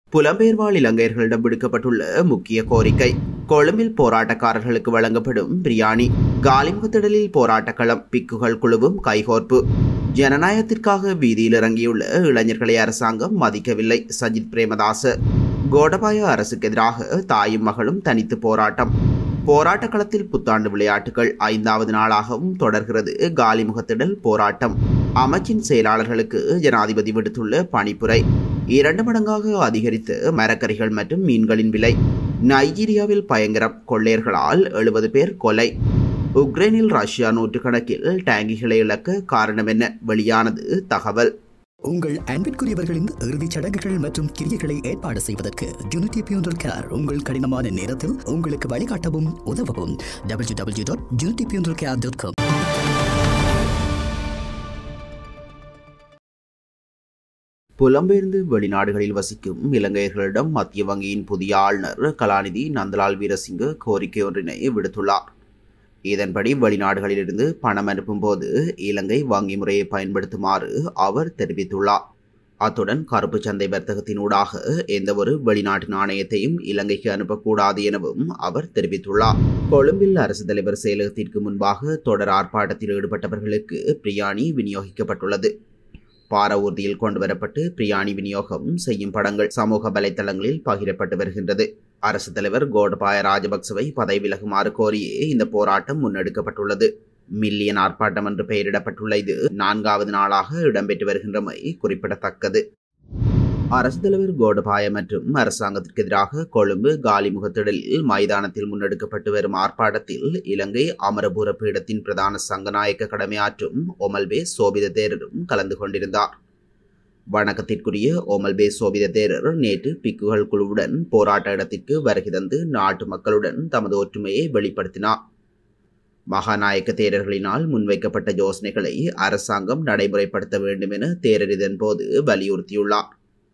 புலம்பெயர்வாழ் இலங்கையர்களிடம் விடுக்கப்பட்டுள்ள முக்கிய கோரிக்கை கொழும்பில் போராட்டக்காரர்களுக்கு வழங்கப்படும் பிரியாணி காலிமுகத்திடலில் போராட்டக்களம் பிக்குகள் குழுவும் கைகோர்ப்பு ஜனநாயகத்திற்காக வீதியில் இறங்கியுள்ள இளைஞர்களை அரசாங்கம் மதிக்கவில்லை சஜித் பிரேமதாச கோடபாய அரசுக்கு எதிராக தாயும் மகளும் தனித்து போராட்டம் போராட்ட களத்தில் புத்தாண்டு விளையாட்டுகள் ஐந்தாவது நாளாகவும் தொடர்கிறது காலிமுகத்திடல் போராட்டம் அமைச்சின் செயலாளர்களுக்கு ஜனாதிபதி விடுத்துள்ள பணிப்புரை இரண்டு மடங்காக அதிகரித்து மரக்கறிகள் மற்றும் மீன்களின் விலை நைஜீரியாவில் பயங்கரம் கொள்ளையர்களால் எழுபது பேர் கொலை உக்ரைனில் ரஷ்யா நூற்றுக்கணக்கில் டேங்கிகளை இழக்க காரணம் என்ன வெளியானது தகவல் உங்கள் அன்பிற்குரியவர்களின் இறுதிச் சடங்குகள் மற்றும் கிரியைகளை ஏற்பாடு செய்வதற்கு யூனிட்டி பியூனரல் கேர் உங்கள் கடினமான நேரத்தில் உங்களுக்கு வழிகாட்டவும் உதவவும் W W dot unity funeral care dot com புலம்பெயர்ந்து வெளிநாடுகளில் வசிக்கும் இலங்கையர்களிடம் மத்திய வங்கியின் புதிய ஆளுநர் கலாநிதி நந்தலால் வீரசிங்க கோரிக்கை ஒன்றினை விடுத்துள்ளார் இதன்படி வெளிநாடுகளிலிருந்து பணம் அனுப்பும் போது இலங்கை வங்கி முறையை பயன்படுத்துமாறு அவர் தெரிவித்துள்ளார் அத்துடன் கருப்பு சந்தை வர்த்தகத்தினூடாக எந்தவொரு வெளிநாட்டு நாணயத்தையும் இலங்கைக்கு அனுப்பக்கூடாது எனவும் அவர் தெரிவித்துள்ளார் கொழும்பில் அரசு தலைவர் செயலகத்திற்கு முன்பாக தொடர் ஆர்ப்பாட்டத்தில் ஈடுபட்டவர்களுக்கு பிரியாணி விநியோகிக்கப்பட்டுள்ளது பார ஊர்தியில் கொண்டுவரப்பட்டு பிரியாணி விநியோகம் செய்யும் படங்கள் சமூக வலைதளங்களில் பகிரப்பட்டு வருகின்றது அரசு தலைவர் கோடபாய ராஜபக்சவை பதவி விலகுமாறு கோரியே இந்த போராட்டம் முன்னெடுக்கப்பட்டுள்ளது மில்லியன் ஆர்ப்பாட்டம் என்று பெயரிடப்பட்டுள்ள இது நான்காவது நாளாக இடம்பெற்று வருகின்றமை குறிப்பிடத்தக்கது அரசு தலைவர் கோடபாய மற்றும் அரசாங்கத்திற்கு எதிராக கொழும்பு காலிமுகத்திடலில் மைதானத்தில் முன்னெடுக்கப்பட்டு வரும் ஆர்ப்பாட்டத்தில் இலங்கை அமரபுர பீடத்தின் பிரதான சங்கநாயக்க கடமையாற்றும் ஒமல்பே சோபித தேரரும் கலந்து கொண்டிருந்தார் வணக்கத்திற்குரிய ஓமல்பே சோபித தேரர் நேற்று பிக்குகள் குழுவுடன் போராட்ட இடத்திற்கு வருகை தந்து நாட்டு மக்களுடன் தமது ஒற்றுமையை வெளிப்படுத்தினார் மகாநாயக்க தேரர்களினால் முன்வைக்கப்பட்ட யோசனைகளை அரசாங்கம் நடைமுறைப்படுத்த வேண்டும் என தேரர் இதன்போது வலியுறுத்தியுள்ளார்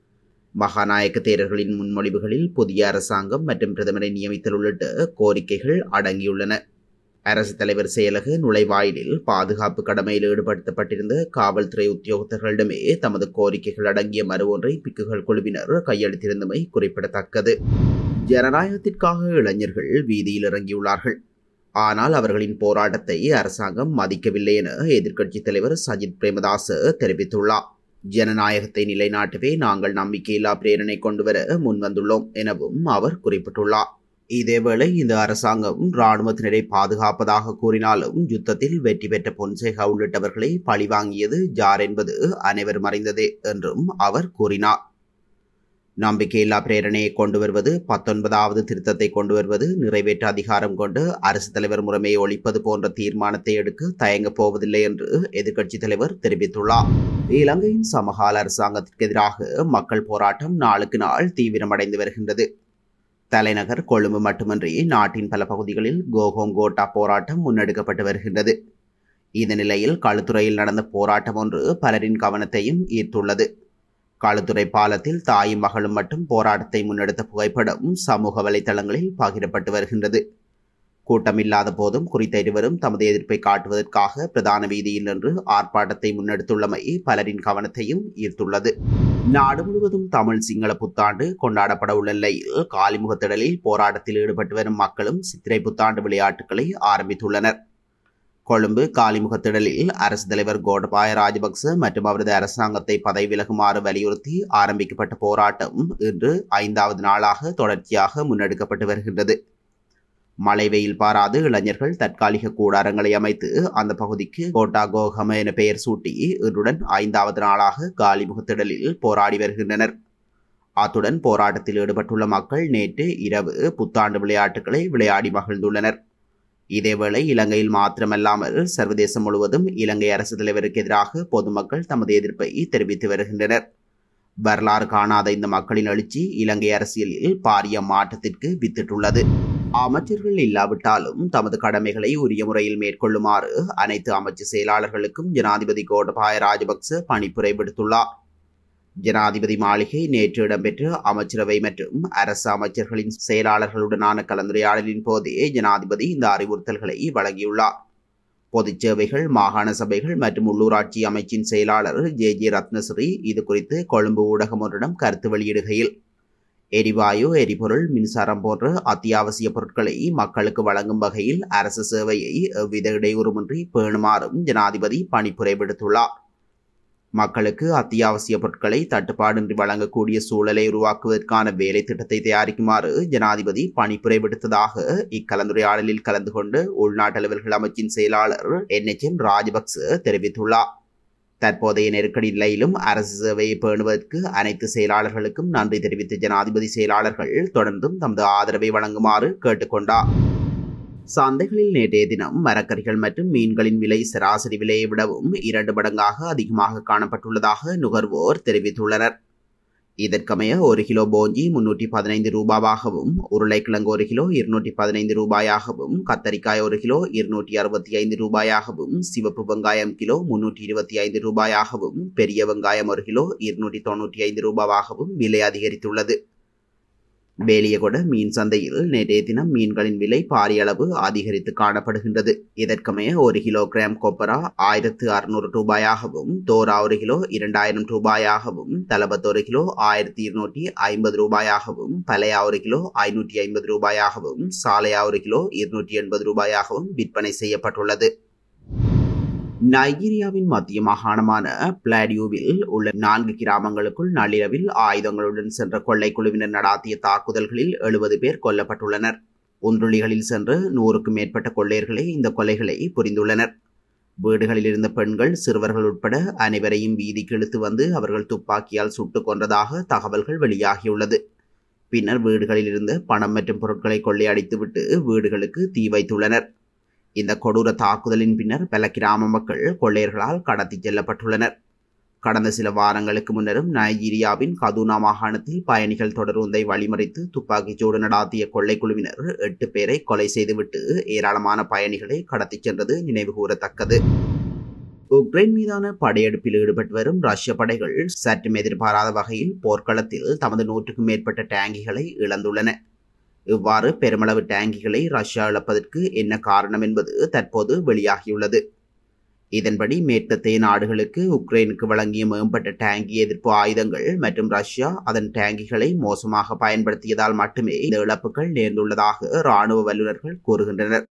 மகாநாயக்க தேரர்களின் முன்மொழிவுகளில் புதிய அரசாங்கம் மற்றும் பிரதமரை நியமித்தல் உள்ளிட்ட கோரிக்கைகள் அடங்கியுள்ளன அரசு தலைவர் செயலக நுழைவாயிலில் பாதுகாப்பு கடமையில் ஈடுபடுத்தப்பட்டிருந்த காவல்துறை உத்தியோகத்தர்களிடமே தமது கோரிக்கைகள் அடங்கிய மறு ஒன்றை பிக்குகள் குழுவினர் கையளித்திருந்தமை குறிப்பிடத்தக்கது ஜனநாயகத்திற்காக இளைஞர்கள் வீதியில் இறங்கியுள்ளார்கள் ஆனால் அவர்களின் போராட்டத்தை அரசாங்கம் மதிக்கவில்லை என எதிர்க்கட்சித் தலைவர் சஜித் பிரேமதாச தெரிவித்துள்ளார் ஜனநாயகத்தை நிலைநாட்டவே நாங்கள் நம்பிக்கையில்லா பிரேரணை கொண்டுவர முன்வந்துள்ளோம் எனவும் அவர் குறிப்பிட்டுள்ளார் இதேவேளை இந்த அரசாங்கம் இராணுவத்தினரை பாதுகாப்பதாக கூறினாலும் யுத்தத்தில் வெற்றி பெற்ற பொன்சேகா உள்ளிட்டவர்களை பழிவாங்கியது ஜார் என்பது அனைவரும் அறிந்ததே என்றும் அவர் கூறினார் நம்பிக்கையில்லா பிரேரணையை கொண்டு வருவது பத்தொன்பதாவது திருத்தத்தை கொண்டு வருவது நிறைவேற்ற அதிகாரம் கொண்டு அரசு தலைவர் முறைமையை ஒழிப்பது போன்ற தீர்மானத்தை எடுக்க தயங்கப் போவதில்லை என்று எதிர்க்கட்சித் தலைவர் தெரிவித்துள்ளார் இலங்கையின் சமகால அரசாங்கத்திற்கு எதிராக மக்கள் போராட்டம் நாளுக்கு நாள் தீவிரமடைந்து வருகின்றது தலைநகர் கொழும்பு மட்டுமன்றி நாட்டின் பல பகுதிகளில் கோகோங்கோட்டா போராட்டம் முன்னெடுக்கப்பட்டு வருகின்றது இந்த நிலையில் களுத்துறையில் நடந்த போராட்டம் ஒன்று பலரின் கவனத்தையும் ஈர்த்துள்ளது களுத்துறை பாலத்தில் தாயும் மகளும் மட்டும் போராட்டத்தை முன்னெடுத்த புகைப்படம் சமூக வலைதளங்களில் பகிரப்பட்டு வருகின்றது கூட்டமில்லாத போதும் குறித்த இருவரும் தமது எதிர்ப்பை காட்டுவதற்காக பிரதான வீதியில் நின்று ஆர்ப்பாட்டத்தை முன்னெடுத்துள்ளமை பலரின் கவனத்தையும் ஈர்த்துள்ளது நாடு முழுவதும் தமிழ் சிங்கள புத்தாண்டு கொண்டாடப்பட உள்ள நிலையில் காலிமுகத்திடலில் போராட்டத்தில் ஈடுபட்டு வரும் மக்களும் சித்திரை புத்தாண்டு விளையாட்டுகளை ஆரம்பித்துள்ளனர் கொழும்பு காலிமுகத்திடலில் அரசு தலைவர் கோடபாய ராஜபக்ச மற்றும் அவரது அரசாங்கத்தை பதவி விலகுமாறு வலியுறுத்தி ஆரம்பிக்கப்பட்ட போராட்டம் இன்று ஐந்தாவது நாளாக தொடர்ச்சியாக முன்னெடுக்கப்பட்டு வருகின்றது மழை வெயில் பாராது இளைஞர்கள் தற்காலிக கூடாரங்களை அமைத்து அந்த பகுதிக்கு கோட்டா கோகம என பெயர் சூட்டி இன்றுடன் ஐந்தாவது நாளாக காலிமுகத்திடலில் போராடி வருகின்றனர் அத்துடன் போராட்டத்தில் ஈடுபட்டுள்ள மக்கள் நேற்று இரவு புத்தாண்டு விளையாட்டுகளை விளையாடி மகிழ்ந்துள்ளனர் இதேவேளை இலங்கையில் மாத்திரமல்லாமல் சர்வதேசம் முழுவதும் இலங்கை அரசு தலைவருக்கு எதிராக பொதுமக்கள் தமது எதிர்ப்பை தெரிவித்து வருகின்றனர் வரலாறு காணாத இந்த மக்களின் எழுச்சி இலங்கை அரசியலில் பாரிய மாற்றத்திற்கு வித்திட்டுள்ளது அமைச்சர்கள் இல்லாவிட்டாலும் தமது கடமைகளை உரிய முறையில் மேற்கொள்ளுமாறு அனைத்து அமைச்சு செயலாளர்களுக்கும் ஜனாதிபதி கோடபாய ராஜபக்ச பணிப்புரை விடுத்துள்ளார் ஜனாதிபதி மாளிகை நேற்று இடம்பெற்ற அமைச்சரவை மற்றும் அரசு அமைச்சர்களின் செயலாளர்களுடனான கலந்துரையாடலின் போதே ஜனாதிபதி இந்த அறிவுறுத்தல்களை வழங்கியுள்ளார் பொதுச் சேவைகள் மாகாண சபைகள் மற்றும் உள்ளூராட்சி அமைச்சின் செயலாளர் ஜே ஜே ரத்னஸ்ரீ இது குறித்து கொழும்பு ஊடகம் ஒன்றிடம் கருத்து வெளியிடுகையில் எரிவாயு எரிபொருள் மின்சாரம் போன்ற அத்தியாவசிய பொருட்களை மக்களுக்கு வழங்கும் வகையில் அரசு சேவையை எவ்வித இடையூறுமின்றி பேணுமாறும் ஜனாதிபதி பணிப்புரை விடுத்துள்ளார் மக்களுக்கு அத்தியாவசிய பொருட்களை தட்டுப்பாடின்றி வழங்கக்கூடிய சூழலை உருவாக்குவதற்கான வேலை திட்டத்தை தயாரிக்குமாறு ஜனாதிபதி பணிப்புரை விடுத்ததாக இக்கலந்துரையாடலில் கலந்து கொண்டு உள்நாட்டு அலுவல்கள் அமைச்சின் செயலாளர் என் எச் எம் ராஜபக்ச தெரிவித்துள்ளார் தற்போதைய நெருக்கடி நிலையிலும் அரசு சேவையை பேணுவதற்கு அனைத்து செயலாளர்களுக்கும் நன்றி தெரிவித்த ஜனாதிபதி செயலாளர்கள் தொடர்ந்தும் தமது ஆதரவை வழங்குமாறு கேட்டுக்கொண்டார் சந்தைகளில் நேற்றைய தினம் மரக்கறிகள் மற்றும் மீன்களின் விலை சராசரி விலையை விடவும் இரண்டு மடங்காக அதிகமாக காணப்பட்டுள்ளதாக நுகர்வோர் தெரிவித்துள்ளனர் இதற்கமைய ஒரு கிலோ போஞ்சி முன்னூற்றி பதினைந்து ரூபாவாகவும் உருளைக்கிழங்கு ஒரு கிலோ இருநூற்றி பதினைந்து ரூபாயாகவும் கத்தரிக்காய் ஒரு கிலோ இருநூற்றி அறுபத்தி ஐந்து ரூபாயாகவும் சிவப்பு வெங்காயம் கிலோ முன்னூற்றி இருபத்தி ஐந்து ரூபாயாகவும் பெரிய வெங்காயம் ஒரு கிலோ இருநூற்றி தொண்ணூற்றி ஐந்து ரூபாவாகவும் விலை அதிகரித்துள்ளது வேலியகொட மீன் சந்தையில் நேற்றைய தினம் மீன்களின் விலை பாரிய அளவு அதிகரித்து காணப்படுகின்றது இதற்கமைய ஒரு கிலோகிராம் கொப்பரா ஆயிரத்து அறுநூறு ரூபாயாகவும் தோரா ஒரு கிலோ இரண்டாயிரம் ரூபாயாகவும் தலபத் ஒரு கிலோ ஆயிரத்தி இருநூற்றி ஐம்பது ரூபாயாகவும் பலையா ஒரு கிலோ ஐநூற்றி ஐம்பது ரூபாயாகவும் சாலையா ஒரு கிலோ இருநூற்றி எண்பது ரூபாயாகவும் விற்பனை செய்யப்பட்டுள்ளது நைஜீரியாவின் மத்திய மாகாணமான பிளாடியூவில் உள்ள நான்கு கிராமங்களுக்குள் நள்ளிரவில் ஆயுதங்களுடன் சென்ற கொள்ளை குழுவினர் நடாத்திய தாக்குதல்களில் எழுபது பேர் கொல்லப்பட்டுள்ளனர் ஒன்றுளிகளில் சென்று நூறுக்கும் மேற்பட்ட கொள்ளையர்களே இந்த கொலைகளை புரிந்துள்ளனர் வீடுகளில் இருந்த பெண்கள் சிறுவர்கள் உட்பட அனைவரையும் வீதிக்கு இழுத்து வந்து அவர்கள் துப்பாக்கியால் சுட்டுக் கொன்றதாக தகவல்கள் வெளியாகியுள்ளது பின்னர் வீடுகளில் இருந்த பணம் மற்றும் பொருட்களை கொள்ளையடித்துவிட்டு வீடுகளுக்கு தீ வைத்துள்ளனர் இந்த கொடூர தாக்குதலின் பின்னர் பல கிராம மக்கள் கொள்ளையர்களால் கடத்திச் செல்லப்பட்டுள்ளனர் கடந்த சில வாரங்களுக்கு முன்னரும் நைஜீரியாவின் கதுனா மாகாணத்தில் பயணிகள் தொடர்வதை வழிமறித்து துப்பாக்கிச்சூடு நடாத்திய கொள்ளை குழுவினர் எட்டு பேரை கொலை செய்துவிட்டு ஏராளமான பயணிகளை கடத்திச் சென்றது நினைவுகூரத்தக்கது உக்ரைன் மீதான படையெடுப்பில் ஈடுபட்டு வரும் ரஷ்ய படைகள் சற்றும் எதிர்பாராத வகையில் போர்க்களத்தில் தமது நூற்றுக்கும் மேற்பட்ட டேங்கிகளை இழந்துள்ளன இவ்வாறு பெருமளவு டேங்கிகளை ரஷ்யா இழப்பதற்கு என்ன காரணம் என்பது தற்போது வெளியாகியுள்ளது இதன்படி மேற்கத்தைய நாடுகளுக்கு உக்ரைனுக்கு வழங்கிய மேம்பட்ட டேங்கி எதிர்ப்பு ஆயுதங்கள் மற்றும் ரஷ்யா அதன் டேங்கிகளை மோசமாக பயன்படுத்தியதால் மட்டுமே இந்த இழப்புகள் நேர்ந்துள்ளதாக இராணுவ வல்லுநர்கள் கூறுகின்றனர்